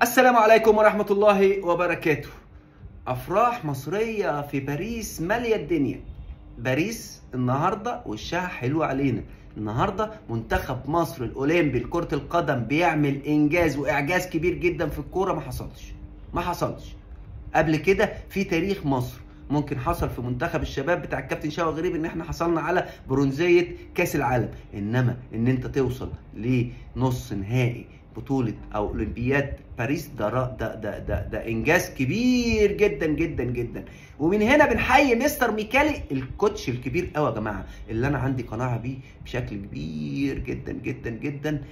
السلام عليكم ورحمة الله وبركاته أفراح مصرية في باريس مالية الدنيا باريس النهاردة وشها حلو علينا النهاردة منتخب مصر الأولمبي لكرة القدم بيعمل إنجاز وإعجاز كبير جدا في الكورة ما حصلش ما حصلش قبل كده في تاريخ مصر ممكن حصل في منتخب الشباب بتاع الكابتن شوقي غريب ان احنا حصلنا على برونزيه كاس العالم انما ان انت توصل لنص نهائي بطوله او اولمبياد باريس ده را- ده ده ده, ده انجاز كبير جدا جدا جدا ومن هنا بنحيي مستر ميكالي الكوتش الكبير قوي يا جماعه اللي انا عندي قناعه بيه بشكل كبير جدا جدا جدا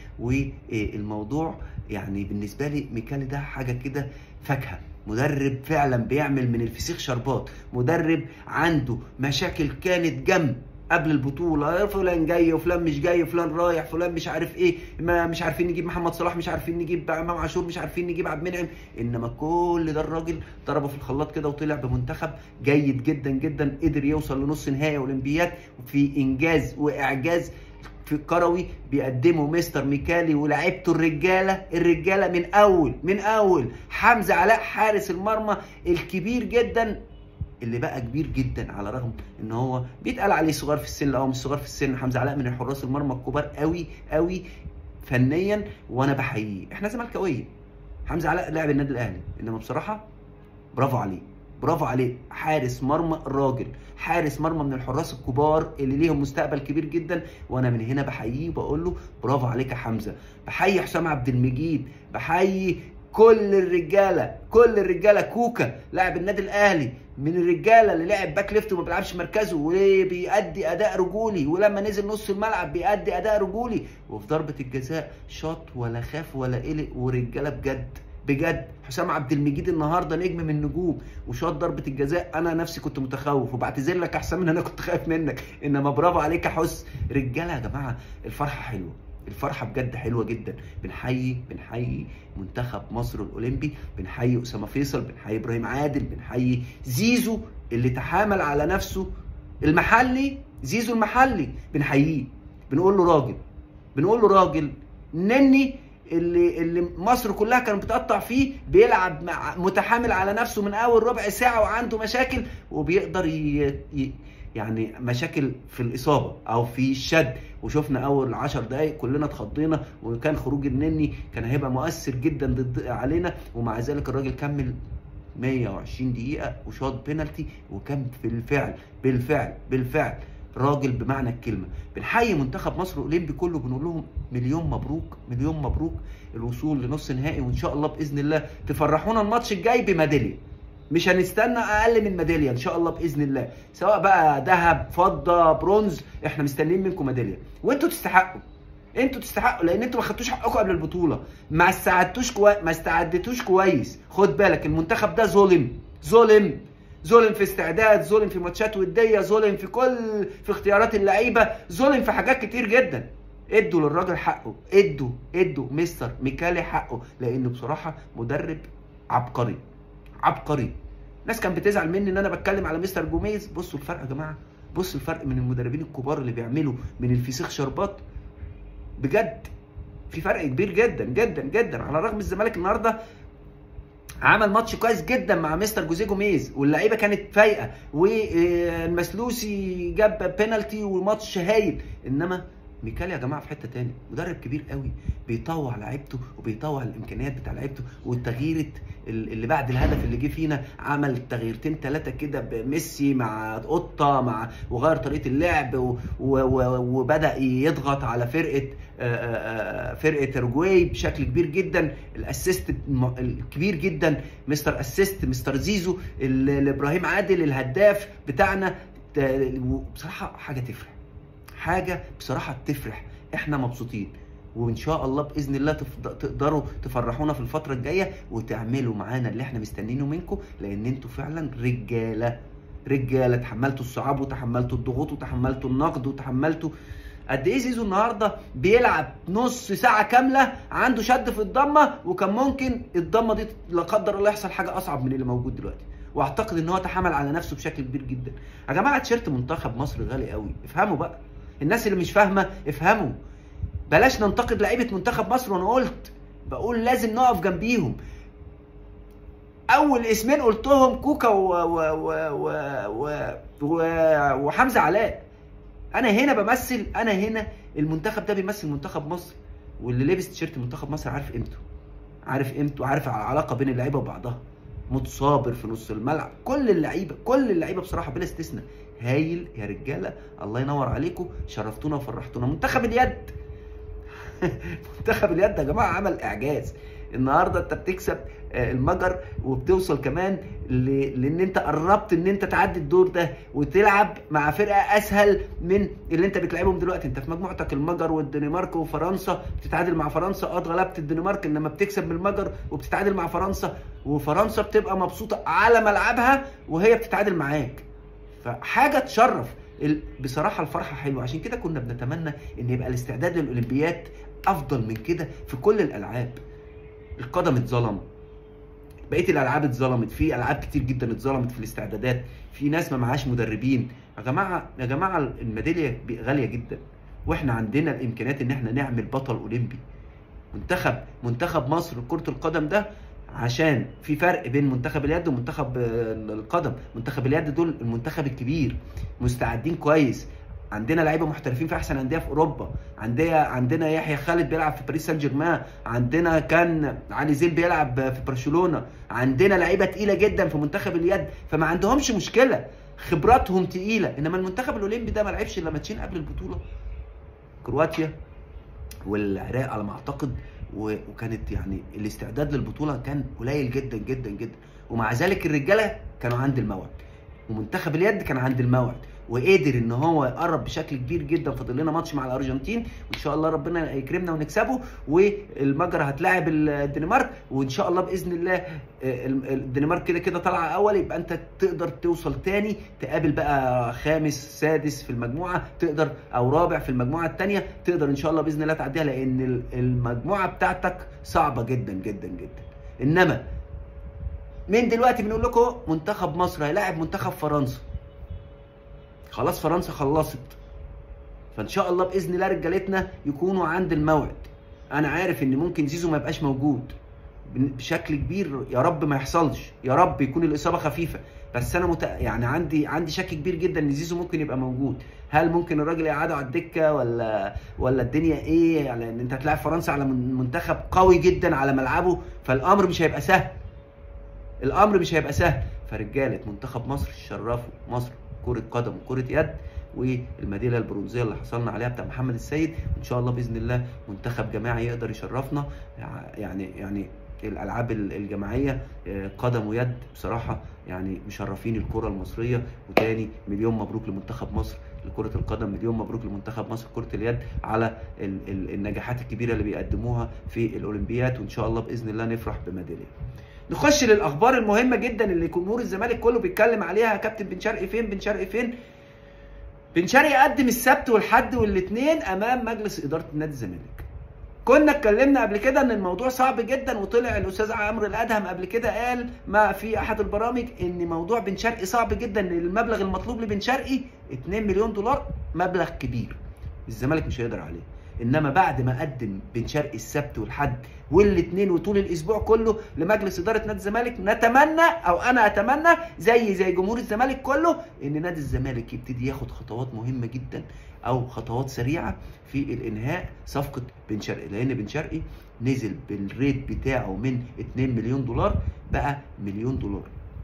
والموضوع يعني بالنسبه لي ميكالي ده حاجه كده فاكهه مدرب فعلا بيعمل من الفسيخ شربات مدرب عنده مشاكل كانت جنب قبل البطوله فلان جاي وفلان مش جاي وفلان رايح فلان مش عارف ايه ما مش عارفين نجيب محمد صلاح مش عارفين نجيب امام عاشور مش عارفين نجيب عبد المنعم انما كل ده الراجل ضربه في الخلاط كده وطلع بمنتخب جيد جدا جدا قدر يوصل لنص نهائي اولمبياد في انجاز واعجاز في الكروي بيقدمه مستر ميكالي ولاعيبته الرجاله الرجاله من اول من اول حمزه علاء حارس المرمى الكبير جدا اللي بقى كبير جدا على رغم ان هو بيتقال عليه صغير في السن لا هو مش صغير في السن حمزه علاء من الحراس المرمى الكبار قوي قوي فنيا وانا بحييه احنا زملكاويه حمزه علاء لاعب النادي الاهلي انما بصراحه برافو عليه برافو عليه حارس مرمى راجل حارس مرمى من الحراس الكبار اللي ليهم مستقبل كبير جدا وانا من هنا بحييه وبقول له برافو عليك يا حمزه بحيي حسام عبد المجيد بحيي كل الرجاله كل الرجاله كوكا لاعب النادي الاهلي من الرجاله اللي لعب باك ليفت وما بيلعبش مركزه وبيأدي اداء رجولي ولما نزل نص الملعب بيأدي اداء رجولي وفي ضربه الجزاء شاط ولا خاف ولا قلق ورجاله بجد بجد حسام عبد المجيد النهارده نجم من النجوم وشاط ضربه الجزاء انا نفسي كنت متخوف وبعتذر لك يا حسام ان انا كنت خايف منك انما برافو عليك يا حس رجاله يا جماعه الفرحه حلوه الفرحه بجد حلوه جدا بنحيي بنحيي منتخب مصر الاولمبي بنحيي اسامه فيصل بنحيي ابراهيم عادل بنحيي زيزو اللي تحامل على نفسه المحلي زيزو المحلي بنحييه بنقول له راجل بنقول له راجل نني اللي اللي مصر كلها كانت بتقطع فيه بيلعب مع متحامل على نفسه من اول ربع ساعه وعنده مشاكل وبيقدر ي... ي... يعني مشاكل في الاصابه او في الشد وشفنا اول 10 دقائق كلنا اتخضينا وكان خروج النني كان هيبقى مؤثر جدا ضد علينا ومع ذلك الراجل كمل 120 دقيقه وشاط بينالتي وكان بالفعل بالفعل بالفعل راجل بمعنى الكلمه بنحيي منتخب مصر الاولمبي كله بنقول لهم مليون مبروك مليون مبروك الوصول لنص نهائي وان شاء الله باذن الله تفرحونا الماتش الجاي بميداليه مش هنستنى اقل من ميداليه ان شاء الله باذن الله سواء بقى ذهب فضه برونز احنا مستنيين منكم ميداليه وانتوا تستحقوا انتوا تستحقوا لان انتوا ما خدتوش حقكم قبل البطوله ما استعدتوش كوي... ما استعدتوش كويس خد بالك المنتخب ده ظلم ظلم ظلم في استعداد ظلم في ماتشات وديه ظلم في كل في اختيارات اللعيبه ظلم في حاجات كتير جدا ادوا للراجل حقه ادوا ادوا مستر ميكالي حقه لانه بصراحه مدرب عبقري عبقري ناس كانت بتزعل مني ان انا بتكلم على مستر جوميز بصوا الفرق يا جماعه بصوا الفرق من المدربين الكبار اللي بيعملوا من الفسيخ شربات بجد في فرق كبير جدا جدا جدا على الرغم الزمالك النهارده عمل ماتش كويس جدا مع مستر جوزيه جوميز واللعيبه كانت فايقه والمسلوسي جاب بينالتي وماتش هايل انما ميكالي يا جماعه في حته تاني مدرب كبير قوي بيطوع لعيبته وبيطوع الامكانيات بتاع لعيبته والتغييره اللي بعد الهدف اللي جه فينا عمل تغييرتين ثلاثه كده بميسي مع قطه مع وغير طريقه اللعب و... و... و... وبدا يضغط على فرقه فرقه اورجواي بشكل كبير جدا الاسيست الكبير جدا مستر اسيست مستر زيزو ابراهيم عادل الهداف بتاعنا بصراحه حاجه تفرح حاجه بصراحه تفرح احنا مبسوطين وان شاء الله باذن الله تقدروا تفرحونا في الفتره الجايه وتعملوا معانا اللي احنا مستنينه منكم لان انتوا فعلا رجاله رجاله تحملتوا الصعاب وتحملتوا الضغوط وتحملتوا النقد وتحملتوا قد ايه زيزو النهارده بيلعب نص ساعه كامله عنده شد في الضمه وكان ممكن الضمه دي لا قدر الله يحصل حاجه اصعب من اللي موجود دلوقتي واعتقد ان هو تحمل على نفسه بشكل كبير جدا يا جماعه تيشيرت منتخب مصر غالي قوي افهموا بقى الناس اللي مش فاهمه افهموا بلاش ننتقد لعيبه منتخب مصر وانا قلت بقول لازم نقف جنبيهم اول اسمين قلتهم كوكا و... و... و... و... و... و... وحمزه علاء انا هنا بمثل انا هنا المنتخب ده بيمثل منتخب مصر واللي لابس تيشيرت منتخب مصر عارف قيمته عارف قيمته وعارف العلاقه بين اللعيبه وبعضها متصابر في نص الملعب كل اللعيبه كل اللعيبه بصراحه بلا استثناء هايل يا رجاله الله ينور عليكم شرفتونا وفرحتونا منتخب اليد منتخب اليد يا جماعه عمل اعجاز النهارده انت بتكسب المجر وبتوصل كمان ل... لان انت قربت ان انت تعدي الدور ده وتلعب مع فرقه اسهل من اللي انت بتلعبهم دلوقتي انت في مجموعتك المجر والدنمارك وفرنسا بتتعادل مع فرنسا اه اتغلبت الدنمارك انما بتكسب من المجر وبتتعادل مع فرنسا وفرنسا بتبقى مبسوطه على ملعبها وهي بتتعادل معاك فحاجه تشرف بصراحه الفرحه حلوه عشان كده كنا بنتمنى ان يبقى الاستعداد للاولمبياد افضل من كده في كل الالعاب القدم اتظلم بقيه الالعاب اتظلمت في العاب كتير جدا اتظلمت في الاستعدادات في ناس ما معهاش مدربين يا جماعه يا جماعه الميداليه غاليه جدا واحنا عندنا الامكانيات ان احنا نعمل بطل اولمبي منتخب منتخب مصر كره القدم ده عشان في فرق بين منتخب اليد ومنتخب القدم منتخب اليد دول المنتخب الكبير مستعدين كويس عندنا لعيبه محترفين في احسن انديه في اوروبا عندنا عندنا يحيى خالد بيلعب في باريس سان جيرمان عندنا كان علي زين بيلعب في برشلونه عندنا لعيبه تقيله جدا في منتخب اليد فما عندهمش مشكله خبراتهم تقيله انما المنتخب الاولمبي ده ما لعبش الا ماتشين قبل البطوله كرواتيا والعراق على ما اعتقد وكانت يعني الاستعداد للبطوله كان قليل جدا جدا جدا ومع ذلك الرجاله كانوا عند الموعد ومنتخب اليد كان عند الموعد وقدر ان هو يقرب بشكل كبير جدا فاضل لنا ماتش مع الارجنتين وان شاء الله ربنا يكرمنا ونكسبه والمجر هتلاعب الدنمارك وان شاء الله باذن الله الدنمارك كده كده طالعه اول يبقى انت تقدر توصل تاني تقابل بقى خامس سادس في المجموعه تقدر او رابع في المجموعه الثانيه تقدر ان شاء الله باذن الله تعديها لان المجموعه بتاعتك صعبه جدا جدا جدا انما من دلوقتي بنقول لكم منتخب مصر هيلاعب منتخب فرنسا خلاص فرنسا خلصت فان شاء الله باذن الله رجالتنا يكونوا عند الموعد انا عارف ان ممكن زيزو ما يبقاش موجود بشكل كبير يا رب ما يحصلش يا رب يكون الاصابه خفيفه بس انا مت... يعني عندي عندي شك كبير جدا ان زيزو ممكن يبقى موجود هل ممكن الراجل يقعده على الدكه ولا ولا الدنيا ايه يعني ان انت هتلاعب فرنسا على منتخب قوي جدا على ملعبه فالامر مش هيبقى سهل الامر مش هيبقى سهل فرجاله منتخب مصر شرفوا مصر كره قدم وكره يد والميداليه البرونزيه اللي حصلنا عليها بتاع محمد السيد وان شاء الله باذن الله منتخب جماعي يقدر يشرفنا يعني يعني الالعاب الجماعيه قدم ويد بصراحه يعني مشرفين الكره المصريه وتاني مليون مبروك لمنتخب مصر لكرة القدم مليون مبروك لمنتخب مصر كرة اليد على النجاحات الكبيرة اللي بيقدموها في الأولمبيات وإن شاء الله بإذن الله نفرح بميدالية. نخش للأخبار المهمة جدا اللي جمهور الزمالك كله بيتكلم عليها كابتن بن شرقي فين بن شرقي فين؟ بن شرقي قدم السبت والحد والاثنين أمام مجلس إدارة نادي الزمالك. كنا اتكلمنا قبل كده ان الموضوع صعب جدا وطلع الاستاذ عمرو الادهم قبل كده قال ما في احد البرامج ان موضوع بن شرقي صعب جدا ان المبلغ المطلوب لبن شرقي 2 مليون دولار مبلغ كبير الزمالك مش هيقدر عليه انما بعد ما قدم بن شرقي السبت والحد والاثنين وطول الاسبوع كله لمجلس اداره نادي الزمالك نتمنى او انا اتمنى زي زي جمهور الزمالك كله ان نادي الزمالك يبتدي ياخد خطوات مهمه جدا او خطوات سريعه في الانهاء صفقه بن شرقي لان بن شرقي نزل بالريت بتاعه من 2 مليون دولار بقى مليون دولار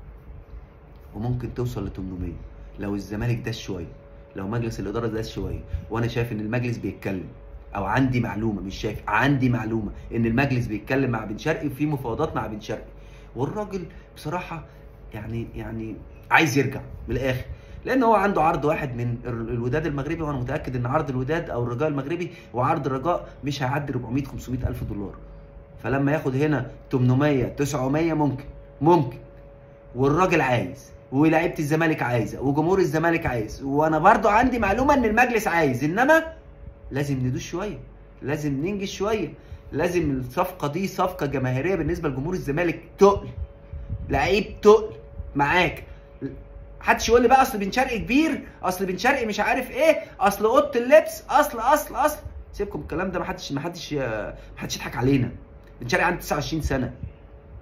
وممكن توصل ل 800 لو الزمالك داس شويه لو مجلس الاداره داس شويه وانا شايف ان المجلس بيتكلم او عندي معلومه مش شايف عندي معلومه ان المجلس بيتكلم مع بن شرقي وفي مفاوضات مع بن شرقي والراجل بصراحه يعني يعني عايز يرجع من الاخر لان هو عنده عرض واحد من الوداد المغربي وانا متاكد ان عرض الوداد او الرجاء المغربي وعرض الرجاء مش هيعدي 400 500 الف دولار فلما ياخد هنا 800 900 ممكن ممكن والراجل عايز ولاعيبه الزمالك عايزه وجمهور الزمالك عايز وانا برضو عندي معلومه ان المجلس عايز انما لازم ندوس شويه لازم ننجز شويه لازم الصفقه دي صفقه جماهيريه بالنسبه لجمهور الزمالك تقل لعيب تقل معاك محدش يقول لي بقى اصل بن شرقي كبير اصل بن شرقي مش عارف ايه اصل اوضه اللبس اصل اصل اصل سيبكم الكلام ده محدش محدش محدش يضحك علينا بن شرقي عنده 29 سنه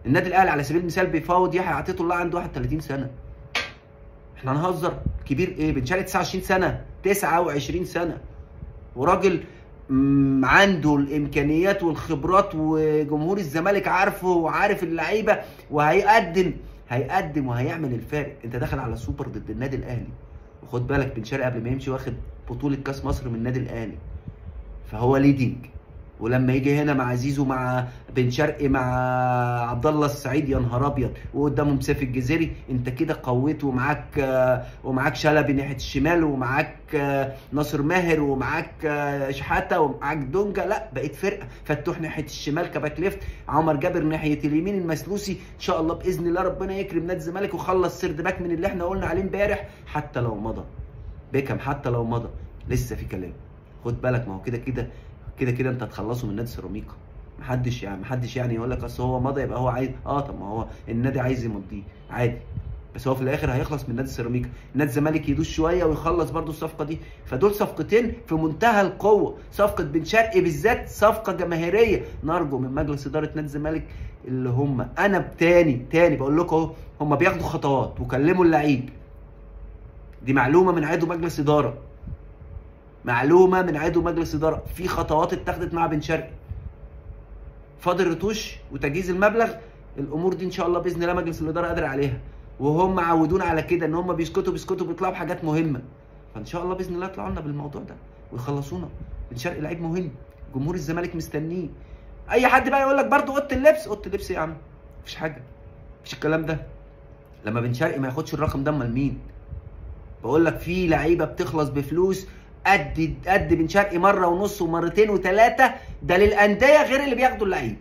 النادي الاهلي على سبيل المثال بيفاوض يحيى عطيه الله عنده 31 سنه احنا هنهزر كبير ايه بن شرقي 29 سنه 29 سنه وراجل مم، عنده الامكانيات والخبرات وجمهور الزمالك عارفه وعارف اللعيبه وهيقدم هيقدم وهيعمل الفارق انت داخل على سوبر ضد النادي الاهلي وخد بالك بن شرقي قبل ما يمشي واخد بطوله كاس مصر من النادي الاهلي فهو ليدنج ولما يجي هنا مع زيزو مع بن شرقي مع عبد الله السعيد يا نهار ابيض وقدامهم سيف الجزيري انت كده قويت ومعاك آه، ومعاك شلبي ناحيه الشمال ومعاك آه، ناصر ماهر ومعاك آه، شحاته ومعاك دونجا لا بقيت فرقه فتوح ناحيه الشمال كباك ليفت عمر جابر ناحيه اليمين المسلوسي ان شاء الله باذن الله ربنا يكرم نادي الزمالك وخلص سرد باك من اللي احنا قلنا عليه امبارح حتى لو مضى بيكم حتى لو مضى لسه في كلام خد بالك ما هو كده كده كده كده انت هتخلصه من نادي سيراميكا محدش يعني محدش يعني يقول لك اصل هو مضى يبقى هو عايز اه طب ما هو النادي عايز يمضيه عادي بس هو في الاخر هيخلص من نادي سيراميكا نادي الزمالك يدوس شويه ويخلص برضو الصفقه دي فدول صفقتين في منتهى القوه صفقه بن شرقي بالذات صفقه جماهيريه نرجو من مجلس اداره نادي الزمالك اللي هم انا تاني تاني بقول لكم اهو هم بياخدوا خطوات وكلموا اللعيب دي معلومه من عضو مجلس اداره معلومه من عضو مجلس اداره في خطوات اتخذت مع بن شرقي فاضل رتوش وتجهيز المبلغ الامور دي ان شاء الله باذن الله مجلس الاداره قادر عليها وهم عودونا على كده ان هم بيسكتوا بيسكتوا بيطلعوا بحاجات مهمه فان شاء الله باذن الله يطلعوا لنا بالموضوع ده ويخلصونا بن شرقي لعيب مهم جمهور الزمالك مستنيه اي حد بقى يقول لك برضه اوضه اللبس اوضه اللبس إيه يا عم مفيش حاجه مفيش الكلام ده لما بن شرقي ما ياخدش الرقم ده امال مين بقول لك في لعيبه بتخلص بفلوس قد قد بن شرقي مره ونص ومرتين وثلاثه ده للانديه غير اللي بياخدوا اللعيب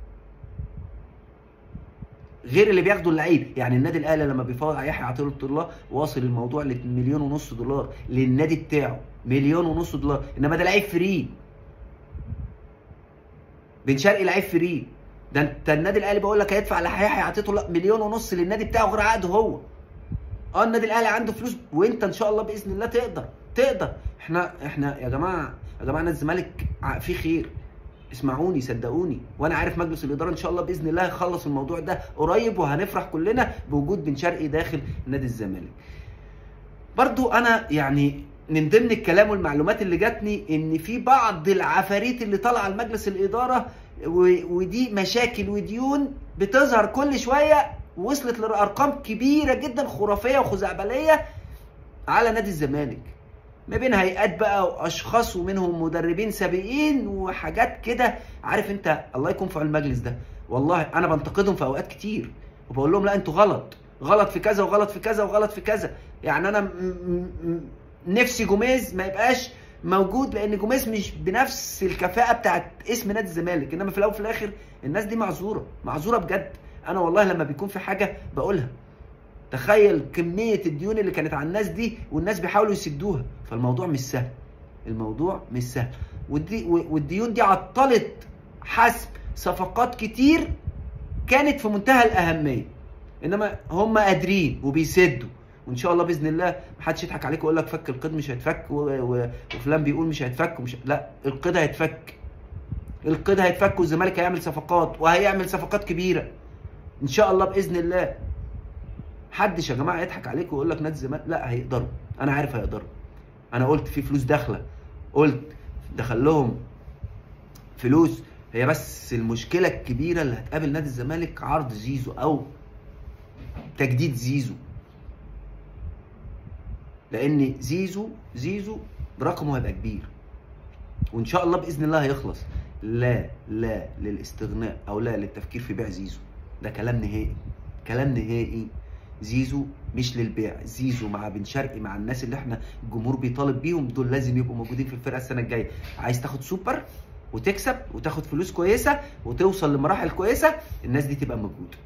غير اللي بياخدوا اللعيب يعني النادي الاهلي لما بيفاوض على يحيى عطيه الله واصل الموضوع لمليون ونص دولار للنادي بتاعه مليون ونص دولار انما ده لعيب فري بن شرقي لعيب فري ده انت النادي الاهلي بقول لك هيدفع ليحيى عطيه الله مليون ونص للنادي بتاعه غير عقده هو اه النادي الاهلي عنده فلوس وانت ان شاء الله باذن الله تقدر تقدر احنا احنا يا جماعه يا جماعه نادي الزمالك ع- فيه خير اسمعوني صدقوني وانا عارف مجلس الاداره ان شاء الله باذن الله هيخلص الموضوع ده قريب وهنفرح كلنا بوجود بن شرقي داخل نادي الزمالك برضو انا يعني من ضمن الكلام والمعلومات اللي جاتني ان في بعض العفاريت اللي طالعه لمجلس الاداره و- ودي مشاكل وديون بتظهر كل شويه وصلت لارقام كبيره جدا خرافيه وخزعبليه على نادي الزمالك ما بين هيئات بقى واشخاص ومنهم مدربين سابقين وحاجات كده عارف انت الله يكون في عون المجلس ده والله انا بنتقدهم في اوقات كتير وبقول لهم لا انتوا غلط غلط في كذا وغلط في كذا وغلط في كذا يعني انا م- م- م- نفسي جوميز ما يبقاش موجود لان جوميز مش بنفس الكفاءه بتاعت اسم نادي الزمالك انما في الاول وفي الاخر الناس دي معذوره معذوره بجد انا والله لما بيكون في حاجه بقولها تخيل كميه الديون اللي كانت على الناس دي والناس بيحاولوا يسدوها فالموضوع مش سهل الموضوع مش سهل والدي والديون دي عطلت حسم صفقات كتير كانت في منتهى الاهميه انما هم قادرين وبيسدوا وان شاء الله باذن الله محدش يضحك عليك ويقول لك فك القيد مش هيتفك و... و... وفلان بيقول مش هيتفك ومش لا القيد هيتفك القيد هيتفك والزمالك هيعمل صفقات وهيعمل صفقات كبيره ان شاء الله باذن الله محدش يا جماعه يضحك عليك ويقول لك نادي الزمالك لا هيقدروا انا عارف هيقدروا انا قلت في فلوس داخله قلت دخل لهم فلوس هي بس المشكله الكبيره اللي هتقابل نادي الزمالك عرض زيزو او تجديد زيزو لان زيزو زيزو رقمه هيبقى كبير وان شاء الله باذن الله هيخلص لا لا للاستغناء او لا للتفكير في بيع زيزو ده كلام نهائي كلام نهائي زيزو مش للبيع زيزو مع بن شرقي مع الناس اللي احنا الجمهور بيطالب بيهم دول لازم يبقوا موجودين في الفرقه السنه الجايه عايز تاخد سوبر وتكسب وتاخد فلوس كويسه وتوصل لمراحل كويسه الناس دي تبقى موجوده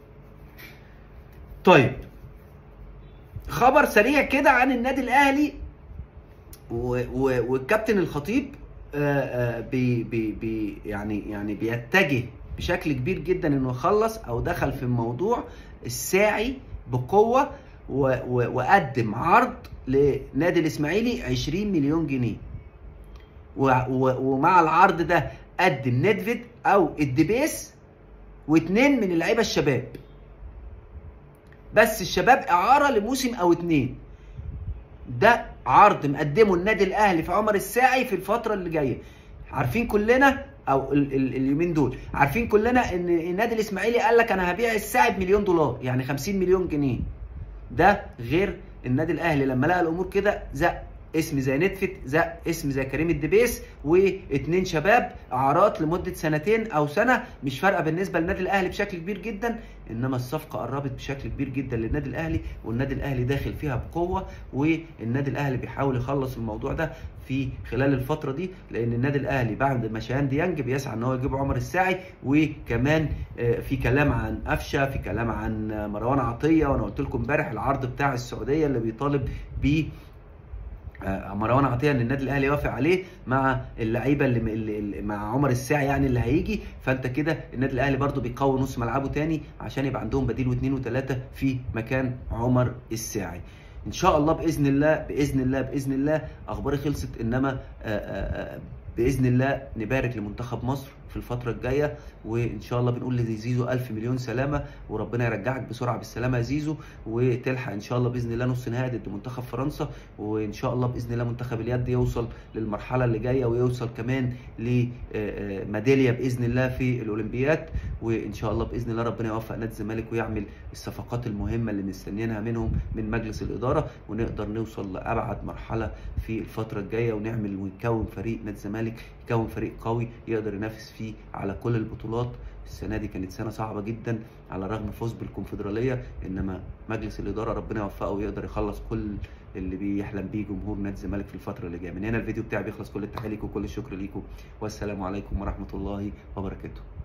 طيب خبر سريع كده عن النادي الاهلي و- و- والكابتن الخطيب آه، آه، بي بي بي يعني يعني بيتجه بشكل كبير جدا انه يخلص او دخل في الموضوع الساعي بقوه و- و- وقدم عرض لنادي الاسماعيلي 20 مليون جنيه و- و- ومع العرض ده قدم نيدفيد او الدبيس واثنين من اللعيبه الشباب بس الشباب اعاره لموسم او اتنين ده عرض مقدمه النادي الاهلي في عمر الساعي في الفتره اللي جايه عارفين كلنا او ال ال اليومين دول عارفين كلنا ان النادي الاسماعيلي قال لك انا هبيع الساعي بمليون دولار يعني 50 مليون جنيه ده غير النادي الاهلي لما لقى الامور كده زق اسم زي نتفت زق اسم زي كريم الدبيس واثنين شباب اعارات لمده سنتين او سنه مش فارقه بالنسبه للنادي الاهلي بشكل كبير جدا انما الصفقه قربت بشكل كبير جدا للنادي الاهلي والنادي الاهلي داخل فيها بقوه والنادي الاهلي بيحاول يخلص الموضوع ده في خلال الفتره دي لان النادي الاهلي بعد ما شيان ديانج بيسعى ان هو يجيب عمر الساعي وكمان في كلام عن قفشه في كلام عن مروان عطيه وانا قلت لكم امبارح العرض بتاع السعوديه اللي بيطالب بيه مروان عطيه ان النادي الاهلي يوافق عليه مع اللعيبه اللي, اللي مع عمر الساعي يعني اللي هيجي فانت كده النادي الاهلي برده بيقوي نص ملعبه تاني عشان يبقى عندهم بديل واثنين وثلاثه في مكان عمر الساعي ان شاء الله باذن الله باذن الله باذن الله اخباري خلصت انما آآ آآ باذن الله نبارك لمنتخب مصر في الفترة الجاية وإن شاء الله بنقول لزيزو ألف مليون سلامة وربنا يرجعك بسرعة بالسلامة يا زيزو وتلحق إن شاء الله بإذن الله نص نهائي ضد منتخب فرنسا وإن شاء الله بإذن الله منتخب اليد يوصل للمرحلة اللي جاية ويوصل كمان لميدالية بإذن الله في الأولمبياد وإن شاء الله بإذن الله ربنا يوفق نادي الزمالك ويعمل الصفقات المهمة اللي مستنيينها منهم من مجلس الإدارة ونقدر نوصل لأبعد مرحلة في الفترة الجاية ونعمل ونكون فريق نادي الزمالك يكون فريق قوي يقدر ينافس فيه على كل البطولات السنه دي كانت سنه صعبه جدا على الرغم فوز بالكونفدراليه انما مجلس الاداره ربنا يوفقه ويقدر يخلص كل اللي بيحلم بيه جمهور نادي الزمالك في الفتره اللي جايه من هنا الفيديو بتاعي بيخلص كل التحيه ليكم وكل الشكر ليكم والسلام عليكم ورحمه الله وبركاته